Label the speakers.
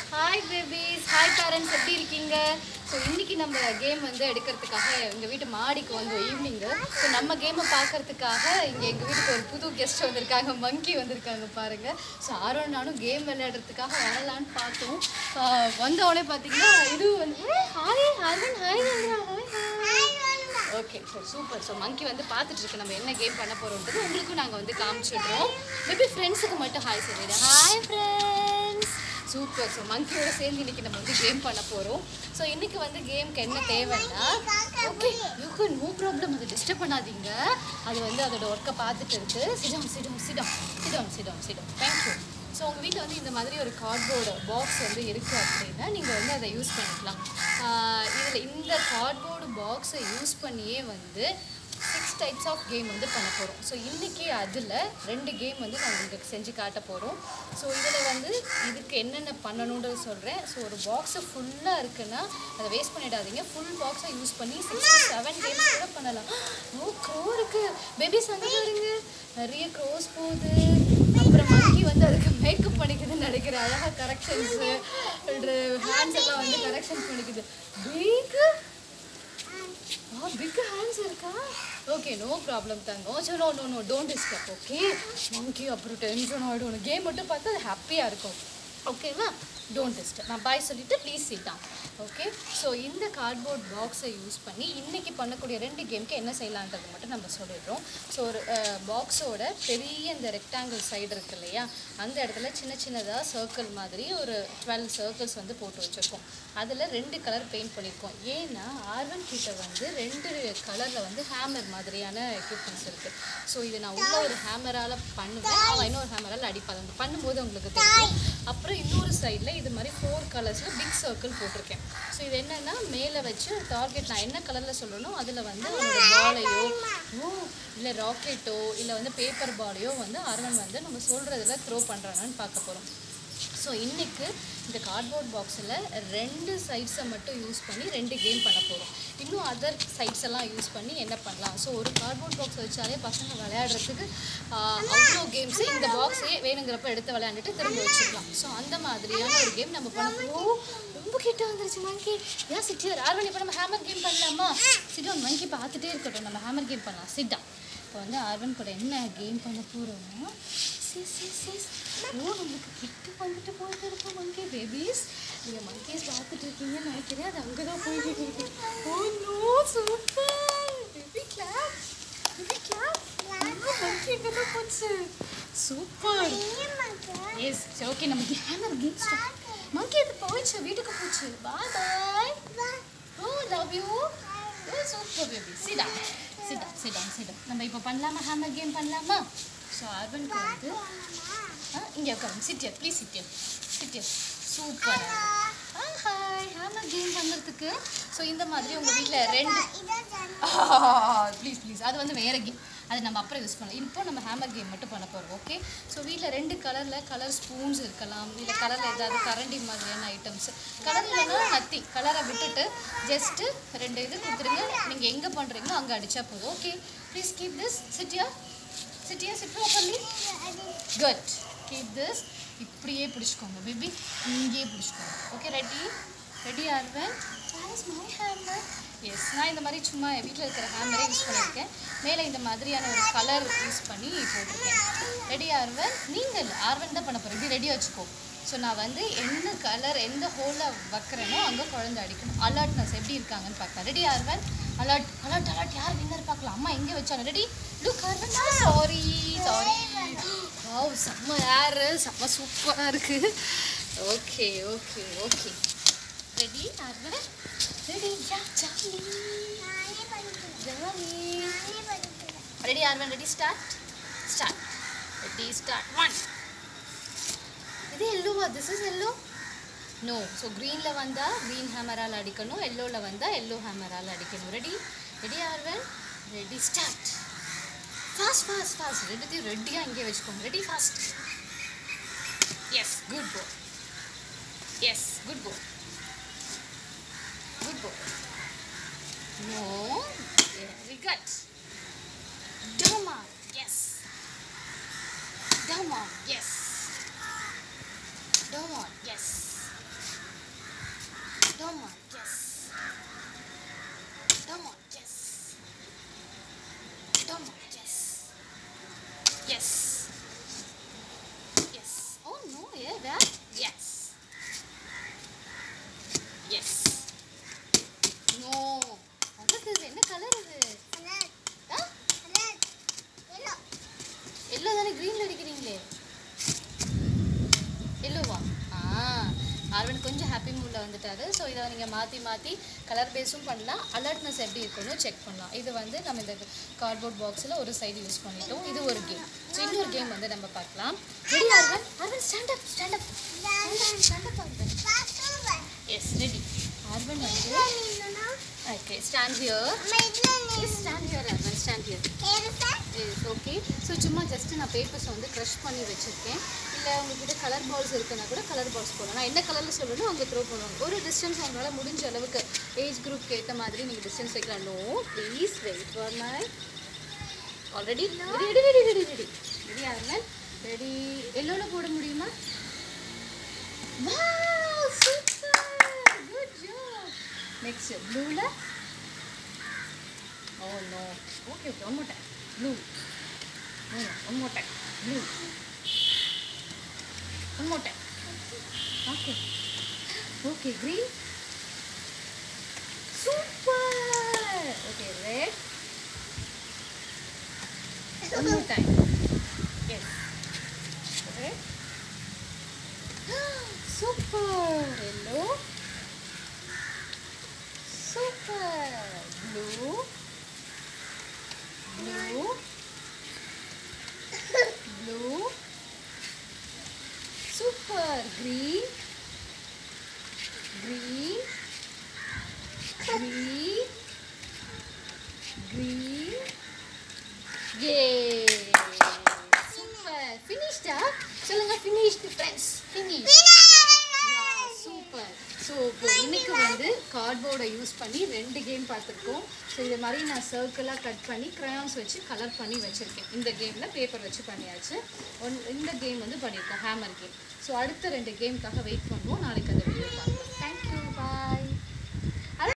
Speaker 1: Hi babies hi parents எப்படி இருக்கீங்க so இன்னைக்கு நம்ம கேம் வந்து எடுக்கிறதுக்காக எங்கள் வீட்டு மாடிக்கு வந்தோம் ஈவினிங்கு ஸோ நம்ம கேமை பார்க்கறதுக்காக இங்கே எங்கள் வீட்டுக்கு ஒரு புது கெஸ்ட் வந்திருக்காங்க மங்கி வந்திருக்காங்க பாருங்க ஸோ ஆரோன் நானும் கேம் விளையாடுறதுக்காக வரலான்னு பார்த்தோம் ஆஹ் வந்த உடனே பார்த்தீங்கன்னா இது வந்து hi Aravan hi hi okay so super so monkey வந்து பார்த்துட்டு இருக்கு நம்ம என்ன கேம் பண்ண போகிறோன்றது உங்களுக்கும் நாங்கள் வந்து காமிச்சிடுறோம் மேபி ஃப்ரெண்ட்ஸுக்கு மட்டும் ஹாய் சொல்லிடு ஹாய் ஃப்ரெண்ட்ஸ் சூப்பர் ஸோ மங்கியோட சேர்ந்து இன்னைக்கு நம்ம வந்து கேம் பண்ண போகிறோம் ஸோ இன்னைக்கு வந்து கேம்க்கு என்ன தேவைன்னா ஓகே யூ நோ ப்ராப்ளம் அதை டிஸ்டர்ப் பண்ணாதீங்க அது வந்து அதோட ஒர்க்கை பார்த்துட்டு இருக்கு சிடம் சிடம் சிடம் சிடம் சிடம் சிடம் தேங்க்யூ ஸோ உங்கள் வீட்டில் வந்து இந்த மாதிரி ஒரு கார்ட்போர்டு பாக்ஸ் வந்து இருக்குது அப்படின்னா நீங்கள் வந்து அதை யூஸ் பண்ணிக்கலாம் இதில் இந்த கார்ட்போர்டு பாக்ஸை யூஸ் பண்ணியே வந்து சிக்ஸ் டைப்ஸ் ஆஃப் கேம் வந்து பண்ண போகிறோம் ஸோ இன்றைக்கி அதில் ரெண்டு கேம் வந்து நான் உங்களுக்கு செஞ்சு காட்ட போகிறோம் ஸோ இதில் வந்து இதுக்கு என்னென்ன பண்ணணுன்றது சொல்கிறேன் ஸோ ஒரு பாக்ஸு ஃபுல்லாக இருக்குன்னா அதை வேஸ்ட் பண்ணிடாதீங்க ஃபுல் பாக்ஸை யூஸ் பண்ணி சிக்ஸ் டு செவன் கேம்ஸ் கூட பண்ணலாம் ஓ க்ரோ இருக்குது பேபிஸ் அங்கே பாருங்க நிறைய க்ரோஸ் போகுது அப்புறம் மங்கி வந்து அதுக்கு மேக்கப் பண்ணிக்குதுன்னு நினைக்கிறேன் அழகாக கரெக்ஷன்ஸு ஹேண்ட்ஸ் எல்லாம் வந்து கரெக்ஷன்ஸ் பண்ணிக்குது பிக் ஆ பிக் ஹேண்ட்ஸ் இருக்கா ஓகே நோ ப்ராப்ளம் தங்கம் சரி no no no don't disturb okay monkey அப்புறம் டென்ஷன் ஆகிடும் கேம் மட்டும் பார்த்தா அது ஹாப்பியாக இருக்கும் ஓகேவா டோன்ட் டிஸ்டர்ப் நான் பாய் சொல்லிட்டு ப்ளீஸ் சிட்டான் ஓகே ஸோ இந்த கார்ட்போர்ட் பாக்ஸை யூஸ் பண்ணி இன்றைக்கி பண்ணக்கூடிய ரெண்டு கேமுக்கு என்ன செய்யலான்றது மட்டும் நம்ம சொல்லிடுறோம் ஸோ ஒரு பாக்ஸோட பெரிய இந்த ரெக்டாங்கிள் சைடு இருக்கு இல்லையா அந்த இடத்துல சின்ன சின்னதாக சர்க்கிள் மாதிரி ஒரு டுவெல் சர்க்கிள்ஸ் வந்து போட்டு வச்சுருக்கோம் அதில் ரெண்டு கலர் பெயிண்ட் பண்ணியிருக்கோம் ஏன்னா ஆர்வன் கிட்ட வந்து ரெண்டு கலரில் வந்து ஹேமர் மாதிரியான எக்யூப்மெண்ட்ஸ் இருக்குது ஸோ இது நான் உள்ள ஒரு ஹேமரால் பண்ணுவேன் அவன் இன்னொரு ஹேமரால் அடிப்பாள் அந்த பண்ணும்போது உங்களுக்கு தெரியும் அப்புறம் இன்னொரு சைடில் இது மாதிரி ஃபோர் கலர்ஸில் பிக் சர்க்கிள் போட்டிருக்கேன் ஸோ இது என்னென்னா மேலே வச்சு டார்கெட் நான் என்ன கலரில் சொல்லணும் அதில் வந்து அவனோட பாலையோ ஓ இல்லை ராக்கெட்டோ இல்லை வந்து பேப்பர் பாலையோ வந்து அரவன் வந்து நம்ம சொல்கிறதுல த்ரோ பண்ணுறானான்னு பார்க்க போகிறோம் ஸோ இன்றைக்கு இந்த கார்ட்போர்ட் பாக்ஸில் ரெண்டு சைட்ஸை மட்டும் யூஸ் பண்ணி ரெண்டு கேம் பண்ண போகிறோம் இன்னும் அதர் சைட்ஸ் எல்லாம் யூஸ் பண்ணி என்ன பண்ணலாம் ஸோ ஒரு கார்ட்போர்ட் பாக்ஸ் வச்சாலே பசங்க விளையாடுறதுக்கு ஆஹ், அவ்வளோ கேம்ஸு இந்த பாக்ஸே வேணுங்கிறப்ப எடுத்து விளையாண்டுட்டு திரும்ப வச்சுக்கலாம் ஸோ அந்த மாதிரியான ஒரு கேம் நம்ம பண்ண போகிறோம் ரொம்ப கிட்ட வந்துருச்சு மங்கி ஏன் சிட்டியர் ஆர்வன் இப்போ நம்ம ஹேமர் கேம் பண்ணலாமா சிட்டோன் மங்கி பார்த்துட்டே இருக்கட்டும் நம்ம ஹேமர் கேம் பண்ணலாம் சிட்டா இப்போ வந்து ஆர்வன் கூட என்ன கேம் பண்ண போகிறோம்னா சிஸ் சிஸ் சிஸ் ஓ நமக்கு கிட்ட வந்துட்டு போயிட்டு இருக்கோம் மங்கி பேபிஸ் நீங்கள் மங்கேஸ் பார்த்துட்டு இருக்கீங்கன்னு நினைக்கிறேன் அது அங்கே தான் போயிட்டு இருக்கு oh no super baby clap baby clap monkey எங்கே தான் போச்சு சூப்பர் எஸ் சரி ஓகே நம்ம ஹேமர் கேம் ஸ்டார்ட் மங்கி அது போயிடுச்சு வீட்டுக்கு போச்சு bye bye oh love you oh super baby சிடா சிடா சிடா சிடா நம்ம இப்போ பண்ணலாமா ஹேமர் கேம் பண்ணலாமா ஸோ அர்பனுக்கு வந்து ஆ இங்கே உட்காருங்க sit here please sit here sit here super ஆ ஹாய் ஹேமர் கேம் பண்ணுறதுக்கு ஸோ இந்த மாதிரி உங்கள் வீட்டில் ரெண்டு ப்ளீஸ் ப்ளீஸ் அது வந்து வேறு கேம் அது நம்ம அப்புறம் யூஸ் பண்ணலாம் இப்போ நம்ம ஹேமர் கேம் மட்டும் பண்ண போகிறோம் ஓகே ஸோ வீட்டில் ரெண்டு கலரில் கலர் ஸ்பூன்ஸ் இருக்கலாம் இல்லை கலரில் ஏதாவது கரண்டி மாதிரியான ஐட்டம்ஸ் கலர் இல்லைன்னா நத்தி கலரை விட்டுட்டு ஜஸ்ட்டு ரெண்டு இது கொடுத்துருங்க நீங்கள் எங்கே பண்ணுறீங்களோ அங்கே அடித்தா போதும் ஓகே ப்ளீஸ் கீப் திஸ் சிட்டியா சிட்டியா sit properly good keep this இப்படியே பிடிச்சிக்கோங்க பேபி இங்கேயே பிடிச்சிக்கோங்க okay ready ready Aarvan my hammer yes நான் இந்த மாதிரி சும்மா என் வீட்டில் இருக்கிற ஹேமரே யூஸ் பண்ணியிருக்கேன் மேலே இந்த மாதிரியான ஒரு கலர் யூஸ் பண்ணி போட்டிருக்கேன் ரெடி ஆர்வன் நீங்கள் இல்லை ஆர்வன் தான் பண்ண போகிறேன் இப்படி ரெடியாக வச்சுக்கோ ஸோ நான் வந்து எந்த கலர் எந்த ஹோலில் வைக்கிறேனோ அங்கே குழந்தை அடிக்கணும் அலர்ட்னஸ் எப்படி இருக்காங்கன்னு பார்க்கலாம் ready Aarvan alert alert alert யார் வின்னர் பார்க்கலாம் அம்மா எங்கே வச்சாலும் ready look Aarvan sorry sorry wow செம்ம ஏர் செம்ம சூப்பராக இருக்குது okay okay okay ready Aarvan ready yeah jolly jolly ready Aarvan ready start start ready start one இது எல்லோவா this is yellow no so க்ரீனில் வந்தால் க்ரீன் ஹேமரால் அடிக்கணும் எல்லோவில் வந்தால் எல்லோ ஹேமரால் அடிக்கணும் ready ready Aarvan ready start fast fast fast ரெண்டுத்தையும் ரெடியாக இங்கே வச்சுக்கோங்க ready fast yes good go yes good go good go no very good டோமா எஸ் டோமா எஸ் டோமா yes Come on, yes. Come on, yes. Come on, yes. Yes. Yes. Oh no, yeah, that. Yes. Yes. No. What is this? என்ன colour இது ஆ yellow தானே க்ரீனில் அடிக்கிறீங்களே எல்லோவா ஆ ஆர்வன் கொஞ்சம் happy மூடில் வந்துட்டாரு ஸோ இதை நீங்கள் மாற்றி மாற்றி கலர் பேஸும் பண்ணலாம் அலர்ட்னஸ் எப்படி இருக்குன்னு செக் பண்ணலாம் இது வந்து நம்ம இந்த கார்ட்போர்ட் பாக்ஸில் ஒரு சைடு யூஸ் பண்ணிட்டோம் இது ஒரு கேம் ஸோ இன்னொரு கேம் வந்து நம்ம பார்க்கலாம் ready Aarvan Aarvan stand up stand up stand up Aarvan yes ready Aarvan வந்து okay stand here stand here Aarvan stand here is okay so சும்மா ஜஸ்ட் நான் பேப்பர்ஸ் வந்து க்ரஷ் பண்ணி வச்சுருக்கேன் இல்லை உங்ககிட்ட கலர் பால்ஸ் இருக்குன்னா கூட கலர் பால்ஸ் போடலாம் நான் என்ன கலரில் சொல்லணும் அவங்க த்ரோ பண்ணுவாங்க ஒரு டிஸ்டன்ஸ் அவங்களால முடிஞ்ச அளவுக்கு ஏஜ் குரூப்க்கு ஏற்ற மாதிரி நீங்கள் டிஸ்டன்ஸ் வைக்கலாம் no please wait for my already ready ready ready ready ready ready ஆகுங்க ரெடி எல்லோவில் போட முடியுமா சூப்பர் குட் ஜாப் நெக்ஸ்ட் ப்ளூவில் Oh no. Okay, okay, one more time. Blue. No, no, one more time. Blue. One more time. Okay. Okay, green. Super. Okay, red. One more time. Yes. Red. Super. Yellow. Super. Blue. blue blue super green green green green yay super finished ah சொல்லுங்க finished friends finished super so இப்போ இன்னைக்கு வந்து கார்ட்போர்டை use பண்ணி ரெண்டு game பார்த்துருக்கோம் so இது மாதிரி நான் சர்க்கிளாக கட் பண்ணி க்ரையான்ஸ் வச்சு கலர் பண்ணி வச்சுருக்கேன் இந்த கேமில் பேப்பர் வச்சு பண்ணியாச்சு ஒன் இந்த கேம் வந்து பண்ணியிருக்கோம் ஹேமர் கேம் ஸோ அடுத்த ரெண்டு கேமுக்காக வெயிட் பண்ணுவோம் நாளைக்கு அந்த வீடியோ பார்க்கலாம்